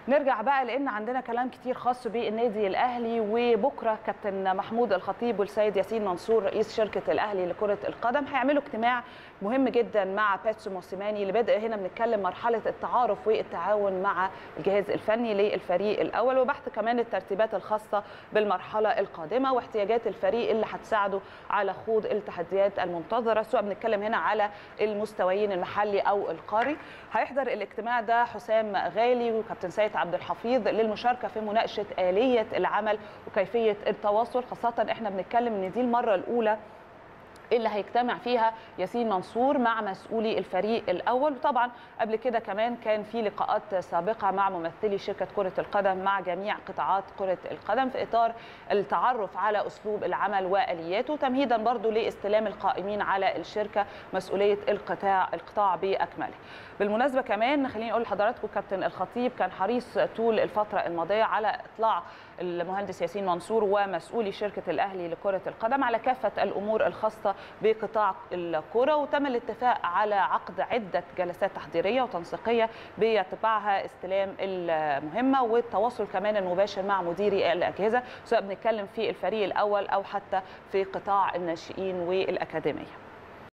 نرجع بقى لان عندنا كلام كتير خاص بالنادي الاهلي وبكره كابتن محمود الخطيب والسيد ياسين منصور رئيس شركه الاهلي لكره القدم هيعملوا اجتماع مهم جدا مع باتسو موسيماني لبدء هنا بنتكلم مرحله التعارف والتعاون مع الجهاز الفني للفريق الاول وبحث كمان الترتيبات الخاصه بالمرحله القادمه واحتياجات الفريق اللي هتساعده على خوض التحديات المنتظره سواء بنتكلم هنا على المستويين المحلي او القاري هيحضر الاجتماع ده حسام غالي وكابتن سيد عبد الحفيظ للمشاركه في مناقشه اليه العمل وكيفيه التواصل خاصه احنا بنتكلم ان دي المره الاولى اللي هيجتمع فيها ياسين منصور مع مسؤولي الفريق الاول وطبعا قبل كده كمان كان في لقاءات سابقه مع ممثلي شركه كره القدم مع جميع قطاعات كره القدم في اطار التعرف على اسلوب العمل والياته تمهيدا برضو لاستلام القائمين على الشركه مسؤوليه القطاع القطاع باكمله بالمناسبه كمان خليني اقول لحضراتكم كابتن الخطيب كان حريص طول الفتره الماضيه على اطلاع المهندس ياسين منصور ومسؤولي شركه الاهلي لكره القدم على كافه الامور الخاصه بقطاع الكره وتم الاتفاق على عقد عده جلسات تحضيريه وتنسيقيه بيتبعها استلام المهمه والتواصل كمان المباشر مع مديري الاجهزه سواء بنتكلم في الفريق الاول او حتى في قطاع الناشئين والاكاديميه